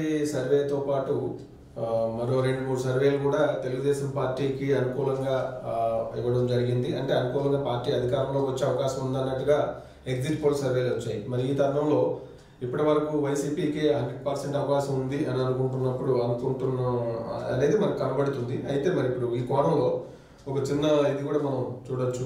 సర్వేతో పాటు ఆ, మరో రెండు మూడు సర్వేలు కూడా తెలుగుదేశం పార్టీకి అనుకూలంగా ఆ, ఇవ్వడం జరిగింది అంటే అనుకూలంగా పార్టీ అధికారంలోకి వచ్చే అవకాశం ఉందన్నట్టుగా ఎగ్జిట్ పోల్ సర్వేలు వచ్చాయి మరి ఈ తరుణంలో ఇప్పటి వరకు వైసీపీకి హండ్రెడ్ పర్సెంట్ అవకాశం ఉంది అని అనుకుంటున్నప్పుడు అనుకుంటున్న అనేది మనకు కనబడుతుంది అయితే మరి ఇప్పుడు ఈ కోణంలో ఒక చిన్న ఇది కూడా మనం చూడొచ్చు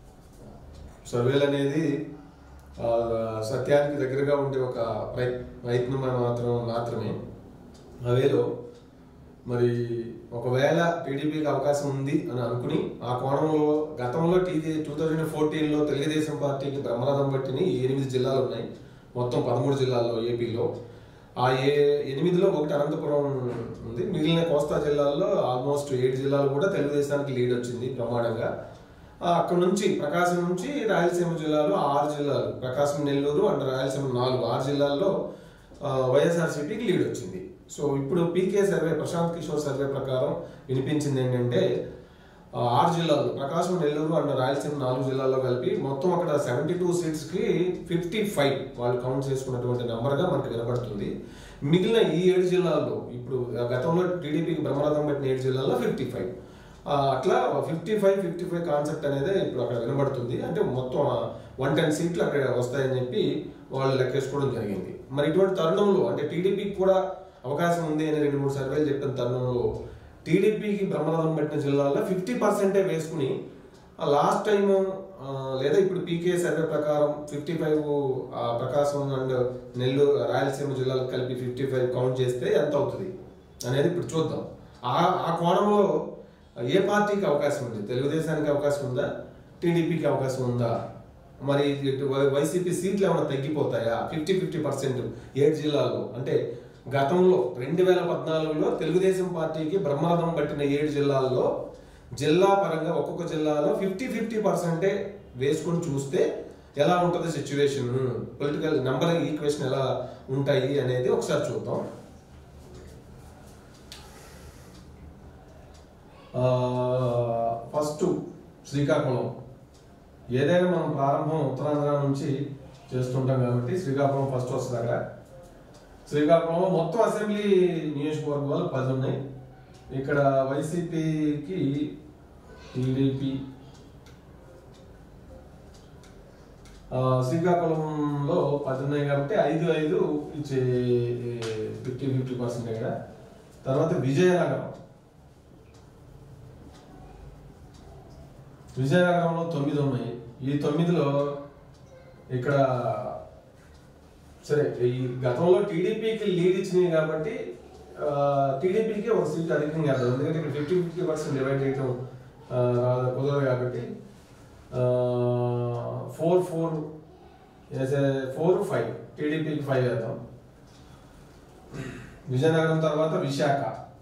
సర్వేలు అనేది ఆ, సత్యానికి దగ్గరగా ఉండే ఒక ప్రయత్ ప్రయత్నం మాత్రం మాత్రమే అవేలో మరి ఒకవేళ టీడీపీకి అవకాశం ఉంది అని అనుకుని ఆ కోణంలో గతంలో టీడీ టూ థౌజండ్ ఫోర్టీన్లో తెలుగుదేశం పార్టీకి బ్రహ్మరథం పట్టిన ఈ ఎనిమిది జిల్లాలు ఉన్నాయి మొత్తం పదమూడు జిల్లాల్లో ఏపీలో ఆ ఏ ఎనిమిదిలో ఒకటి అనంతపురం ఉంది మిగిలిన కోస్తా జిల్లాల్లో ఆల్మోస్ట్ ఏడు జిల్లాలు కూడా తెలుగుదేశానికి లీడ్ వచ్చింది బ్రహ్మాండంగా ఆ, అక్కడ నుంచి ప్రకాశం నుంచి రాయలసీమ జిల్లాలో ఆరు జిల్లాలు ప్రకాశం నెల్లూరు అండ్ రాయలసీమ నాలుగు ఆరు జిల్లాల్లో ఆ, వైఎస్ఆర్సీపీకి లీడ్ వచ్చింది సో ఇప్పుడు PK survey Prashant Kishor survey ప్రకారం వినిపించింది ఏంటంటే ఆ, ఆరు జిల్లాల్లో ప్రకాశం నెల్లూరు అండ్ రాయలసీమ నాలుగు జిల్లాల్లో కలిపి మొత్తం అక్కడ సెవెంటీ టూ సీట్స్కి ఫిఫ్టీ ఫైవ్ వాళ్ళు కౌంట్ చేసుకున్నటువంటి నెంబర్గా మనకు వినపడుతుంది మిగిలిన ఈ ఏడు జిల్లాల్లో ఇప్పుడు గతంలో టీడీపీకి బ్రహ్మరథం పెట్టిన ఏడు జిల్లాల్లో ఫిఫ్టీ ఫైవ్ అట్లా fifty five fifty five concept అనేది ఇప్పుడు అక్కడ వినబడుతుంది అంటే మొత్తం వన్ టెన్ సీట్లు అక్కడ వస్తాయని చెప్పి వాళ్ళు లెక్కేసుకోవడం జరిగింది మరి ఇటువంటి తరుణంలో అంటే టీడీపీకి కూడా అవకాశం ఉంది అని రెండు మూడు సర్వేలు చెప్పిన తరుణంలో టీడీపీకి బ్రహ్మరథం పెట్టిన జిల్లాల్లో ఫిఫ్టీ పర్సెంటే వేసుకుని లాస్ట్ టైం లేదా ఇప్పుడు పీకే సర్వే ప్రకారం fifty five Prakasam and Nellore Rayalaseema జిల్లాలకు కలిపి ఫిఫ్టీ ఫైవ్ కౌంట్ చేస్తే ఎంత అవుతుంది అనేది ఇప్పుడు చూద్దాం ఆ ఆ కోణంలో ఏ పార్టీకి అవకాశం ఉంది తెలుగుదేశానికి అవకాశం ఉందా టీడీపీకి అవకాశం ఉందా మరి ఇటు వై- వైసీపీ సీట్లు ఏమైనా తగ్గిపోతాయా ఫిఫ్టీ ఫిఫ్టీ పర్సెంట్ ఏడు జిల్లాల్లో అంటే గతంలో రెండు వేల పద్నాలుగులో తెలుగుదేశం పార్టీకి బ్రహ్మాదం పట్టిన ఏడు జిల్లాల్లో జిల్లా పరంగా ఒక్కొక్క జిల్లాలో ఫిఫ్టీ ఫిఫ్టీ పర్సెంటే వేసుకొని చూస్తే ఎలా ఉంటుంది సిచ్యువేషన్ పొలిటికల్ నంబర్ ఈక్వేషన్ ఎలా ఉంటాయి అనేది ఒకసారి చూద్దాం ఫస్ట్ శ్రీకాకుళం ఏదైనా మనం ప్రారంభం ఉత్తరాంధ్ర నుంచి చేస్తుంటాం కాబట్టి శ్రీకాకుళం ఫస్ట్ వస్తుంది అక్కడ శ్రీకాకుళంలో మొత్తం అసెంబ్లీ నియోజకవర్గాలు పది ఉన్నాయి ఇక్కడ వైసీపీకి టీడీపీ ఆ, శ్రీకాకుళంలో పది ఉన్నాయి కాబట్టి ఐదు ఐదు ఇచ్చే ఫిఫ్టీ ఫిఫ్టీ పర్సెంట్ ఇక్కడ తర్వాత విజయనగరం విజయనగరంలో తొమ్మిది ఉన్నాయి ఈ తొమ్మిదిలో ఇక్కడ సరే ఈ గతంలో టీడీపీకి లీడ్ ఇచ్చినాయి కాబట్టి ఆ, టీడీపీకి ఒక సీట్ అధికంగా వేద్దాం ఎందుకంటే ఇక్కడ ఫిఫ్టీ ఫిఫ్టీ పర్సెంట్ డివైడ్ చేయడం ఆ, రా- కుదరదు కాబట్టి ఫోర్ ఫోర్ ఫోర్ ఫైవ్ టీడీపీకి ఫైవ్ వేద్దాం విజయనగరం తర్వాత విశాఖ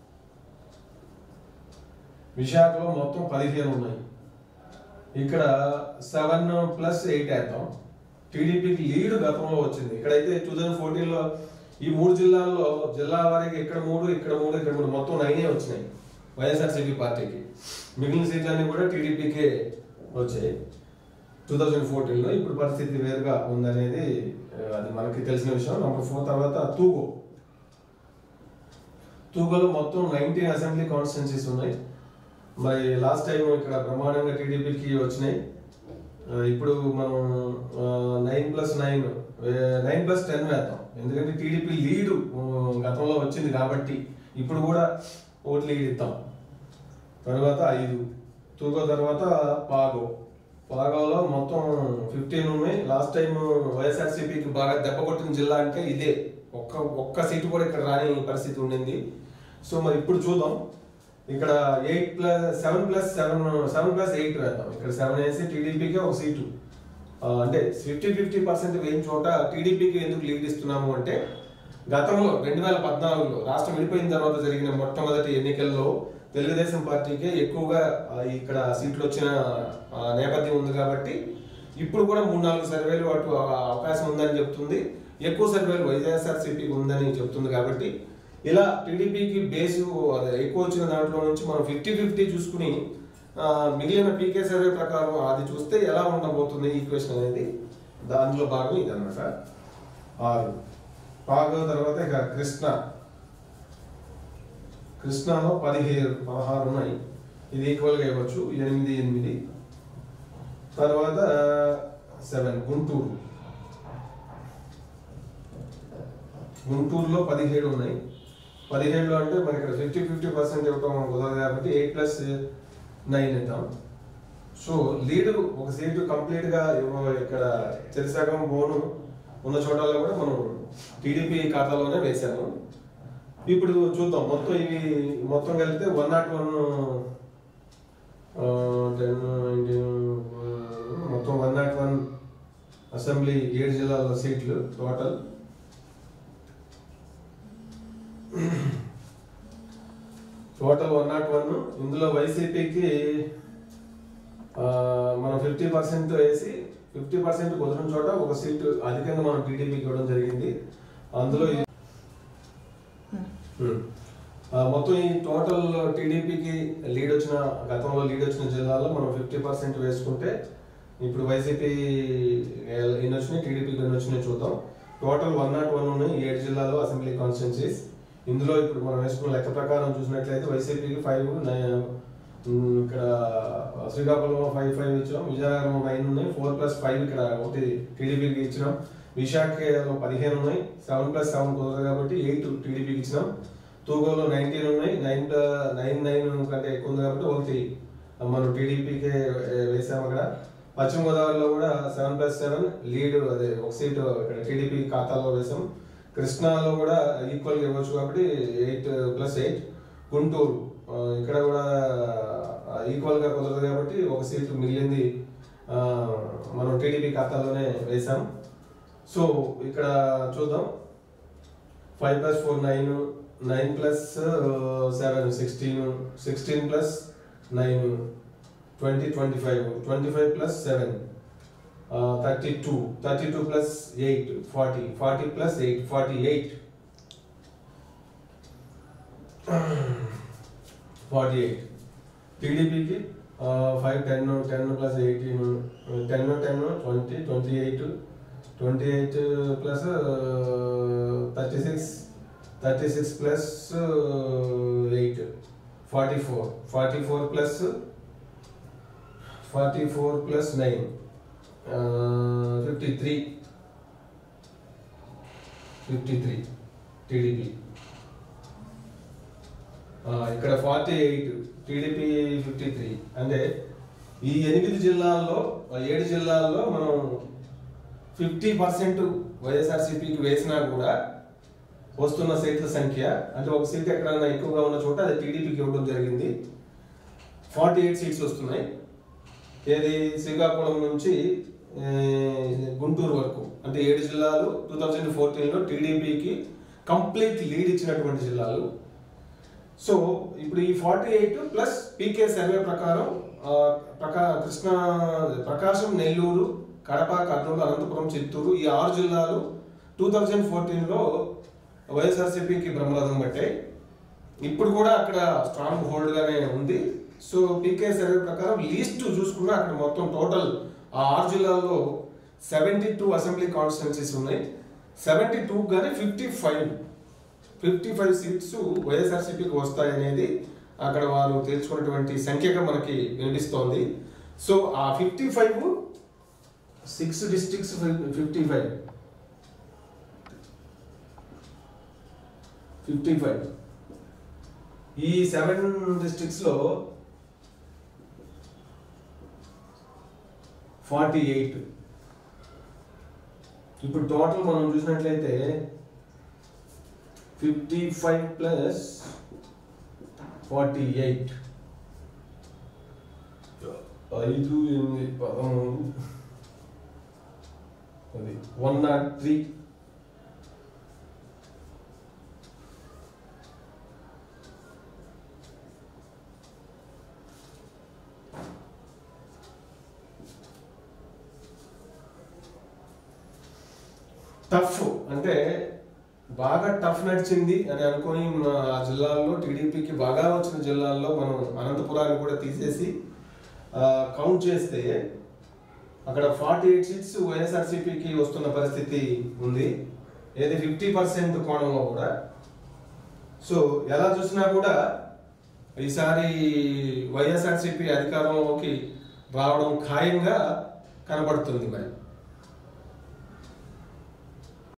విశాఖలో మొత్తం పదిహేను ఉన్నాయి ఇక్కడ సెవెన్ ప్లస్ ఎయిట్ వేద్దాం టీడీపీకి లీడ్ గతంలో వచ్చింది ఇక్కడైతే టూ థౌజండ్ ఫోర్టీన్లో ఈ మూడు జిల్లాల్లో జిల్లా వారికి ఇక్కడ మూడు ఇక్కడ మూడు ఇక్కడ మూడు మొత్తం నైనే వచ్చినాయి వైఎస్ఆర్సీపీ పార్టీకి మిగిలిన సీట్లన్నీ కూడా టీడీపీకే వచ్చాయి టూ థౌజండ్ ఫోర్టీన్లో ఇప్పుడు పరిస్థితి వేరుగా ఉందనేది ఆ, అది మనకి తెలిసిన విషయం నెంబర్ ఫోర్ తర్వాత తూగో తూగోలో మొత్తం నైన్టీన్ అసెంబ్లీ కాన్స్టిట్యున్సీస్ ఉన్నాయి మరి లాస్ట్ టైం ఇక్కడ బ్రహ్మాండంగా టీడీపీకి వచ్చినాయి ఆ, ఇప్పుడు మనం nine plus nine nine plus ten వేద్దాం ఎందుకంటే టీడీపీ లీడ్ గతంలో వచ్చింది కాబట్టి ఇప్పుడు కూడా ఓట్ లీడ్ ఇద్దాం తర్వాత ఐదు తూగో తర్వాత పాగో పాగోలో మొత్తం ఫిఫ్టీన్ ఉన్నాయి లాస్ట్ టైం వైఎస్ఆర్సీపీకి బాగా దెబ్బ కొట్టిన జిల్లా అంటే ఇదే ఒక్క ఒక్క సీటు కూడా ఇక్కడ రాని పరిస్థితి ఉండింది సో మరి ఇప్పుడు చూద్దాం ఇక్కడ eight plus seven plus seven seven plus eight వేద్దాం ఇక్కడ సెవెన్ వేసి టీడీపీకి ఒక సీటు ఆ, అంటే ఫిఫ్టీ ఫిఫ్టీ పర్సెంట్ వేయిన చోట టీడీపీకి ఎందుకు లీడ్ ఇస్తున్నాము అంటే గతంలో రెండు వేల పద్నాలుగులో రాష్ట్రం విడిపోయిన తర్వాత జరిగిన మొట్టమొదటి ఎన్నికల్లో తెలుగుదేశం పార్టీకే ఎక్కువగా ఆ, ఇక్కడ సీట్లు వచ్చిన ఆ, నేపథ్యం ఉంది కాబట్టి ఇప్పుడు కూడా మూడు నాలుగు సర్వేలు అటు ఆ, అవకాశం ఉందని చెప్తుంది ఎక్కువ సర్వేలు వైఎస్ఆర్సీపీకి ఉందని చెప్తుంది కాబట్టి ఇలా టీడీపీకి బేసు అదే ఎక్కువ వచ్చిన దాంట్లో నుంచి మనం ఫిఫ్టీ ఫిఫ్టీ చూసుకుని ఆ, మిగిలిన పీకే సర్వే ప్రకారం అది చూస్తే ఎలా ఉండబోతుంది ఈక్వేషన్ అనేది దానిలో భాగం ఇదన్నమాట ఆరు పాగో తర్వాత ఇక కృష్ణ కృష్ణాలో పదిహేడు పదహారు ఉన్నాయి ఇది ఈక్వల్గా ఇవ్వచ్చు ఎనిమిది ఎనిమిది తర్వాత సెవెన్ గుంటూరు గుంటూరులో పదిహేడు ఉన్నాయి పదిహేడులో అంటే మనకి ఇక్కడ ఫిఫ్టీ ఫిఫ్టీ పర్సెంట్ ఇవ్వటం కుదరదు కాబట్టి ఎయిట్ ప్లస్ నైన్ ఇద్దాం సో లీడ్ ఒక సీటు కంప్లీట్ గా ఇవ్వ- ఇక్కడ చెరిసగం బోను ఉన్న చోటల్లో కూడా మనం టీడీపీ ఖాతాలోనే వేసాము ఇప్పుడు చూద్దాం మొత్తం ఇవి మొత్తం కలిపితే వన్ నాట్ వన్ టెన్ మొత్తం వన్ నాట్ వన్ అసెంబ్లీ ఏడు జిల్లాల సీట్లు total total one not one ఇందులో వైసీపీకి మనం ఫిఫ్టీ పర్సెంట్ వేసి ఫిఫ్టీ పర్సెంట్ కుదరని చోట ఒక సీటు అధికంగా మనం టీడీపీకి ఇవ్వడం జరిగింది అందులో ఈ- Hmm. ఆ, మొత్తం ఈ టోటల్ టీడీపీకి లీడ్ వచ్చిన గతంలో లీడ్ వచ్చిన జిల్లాలో మనం ఫిఫ్టీ పర్సెంట్ వేసుకుంటే ఇప్పుడు వైసీపీ ఎన్ని వచ్చినాయి టీడీపీకి ఎన్ని వచ్చినాయి చూద్దాం టోటల్ వన్ నాట్ వన్ ఉన్నాయి ఈ ఏడు జిల్లాలో అసెంబ్లీ కాన్స్టిట్యున్సీస్ ఇందులో ఇప్పుడు మనం వేసుకున్న లెక్క ప్రకారం చూసినట్లయితే వైసీపీకి ఫైవ్ ఇక్కడ శ్రీకాకుళంలో ఫైవ్ ఫైవ్ ఇచ్చాం విజయనగరం నైన్ ఉన్నాయి ఫోర్ ప్లస్ ఫైవ్ ఇక్కడ ఒకటి టీడీపీకి ఇచ్చినాం విశాఖలో పదిహేను ఉన్నాయి సెవెన్ ప్లస్ సెవెన్ కుదరదు కాబట్టి ఎయిట్ టీడీపీకి ఇచ్చినాం తూగోలో నైన్టీన్ ఉన్నాయి నైన్ నైన్ నైన్ కంటే ఎక్కువ ఉంది కాబట్టి ఒకటి మనం టీడీపీకే వేసాం అక్కడ పశ్చిమ గోదావరిలో కూడా సెవెన్ ప్లస్ సెవెన్ లీడ్ అదే ఒక సీటు ఇక్కడ టీడీపీ ఖాతాలో వేసాం కృష్ణాలో కూడా ఈక్వల్గా ఇవ్వచ్చు కాబట్టి ఎయిట్ ప్లస్ ఎయిట్ గుంటూరు ఆ, ఇక్కడ కూడా ఈక్వల్గా కుదరదు కాబట్టి ఒక సీటు మిగిలింది ఆ, మనం టీడీపీ ఖాతాలోనే వేసాం సో ఇక్కడ చూద్దాం five plus four nine nine plus seven sixteen sixteen plus nine twenty twenty five twenty five plus seven thirty two thirty two plus eight forty forty plus eight forty eight forty eight టీడీపీకి five ten ten plus eighteen ten ten twenty twenty eight twenty eight plus thirty six thirty six plus eight forty four forty four plus forty four plus nine fifty three fifty three TDP ఇక్కడ forty eight TDP fifty three అంటే ఈ ఎనిమిది జిల్లాల్లో ఆ ఏడు జిల్లాల్లో మనం fifty percent వైఎస్ఆర్సీపీకి వేసినా కూడా వస్తున్న సీట్ల సంఖ్య అంటే ఒక సీట్ ఎక్కడైనా ఎక్కువగా ఉన్న చోట అది టీడీపీకి ఇవ్వడం జరిగింది ఫార్టీ ఎయిట్ సీట్స్ వస్తున్నాయి ఏది శ్రీకాకుళం నుంచి ఏ, గుంటూరు వరకు అంటే ఏడు జిల్లాలు టూ థౌజండ్ ఫోర్టీన్లో టీడీపీకి కంప్లీట్ లీడ్ ఇచ్చినటువంటి జిల్లాలు సో ఇప్పుడు ఈ forty eight plus PK survey ప్రకారం ఆ, ప్రకా కృష్ణా ప్రకాశం నెల్లూరు కడప కర్నూలు అనంతపురం చిత్తూరు ఈ ఆరు జిల్లాలు టూ థౌజండ్ ఫోర్టీన్లో వైఎస్ఆర్సీపీకి బ్రహ్మరథం పట్టాయి ఇప్పుడు కూడా అక్కడ స్ట్రాంగ్ హోల్డ్ గానే ఉంది సో పీకే సర్వే ప్రకారం లీస్ట్ చూసుకున్నా అక్కడ మొత్తం టోటల్ ఆ ఆరు జిల్లాల్లో సెవెంటీ టూ అసెంబ్లీ కాన్స్టిట్యున్సీస్ ఉన్నాయి సెవెంటీ టూ కానీ fifty five fifty five seats వైఎస్ఆర్సీపీకి వస్తాయనేది అక్కడ వారు తేల్చుకున్నటువంటి సంఖ్యగా మనకి వినిపిస్తోంది సో ఆ fifty five six districts fifty five fifty five ఈ సెవెన్ డిస్ట్రిక్ట్స్ లో ఫార్టీ ఎయిట్ ఇప్పుడు టోటల్ మనం చూసినట్లయితే fifty five plus forty eight ఐదు ఎనిమిది పదమూడు అది వన్ నాట్ త్రీ టఫ్ అంటే బాగా టఫ్ నడిచింది అని అనుకొని మన ఆ జిల్లాల్లో టీడీపీకి బాగా వచ్చిన జిల్లాల్లో మనం అనంతపురాన్ని కూడా తీసేసి కౌంట్ చేస్తే అక్కడ ఫార్టీ ఎయిట్ సీట్స్ వైఎస్ఆర్సీపీకి వస్తున్న పరిస్థితి ఉంది ఏది ఫిఫ్టీ పర్సెంట్ కోణంలో కూడా సో ఎలా చూసినా కూడా ఈసారి వైఎస్ఆర్సీపీ అధికారంలోకి రావడం ఖాయంగా కనబడుతుంది మరి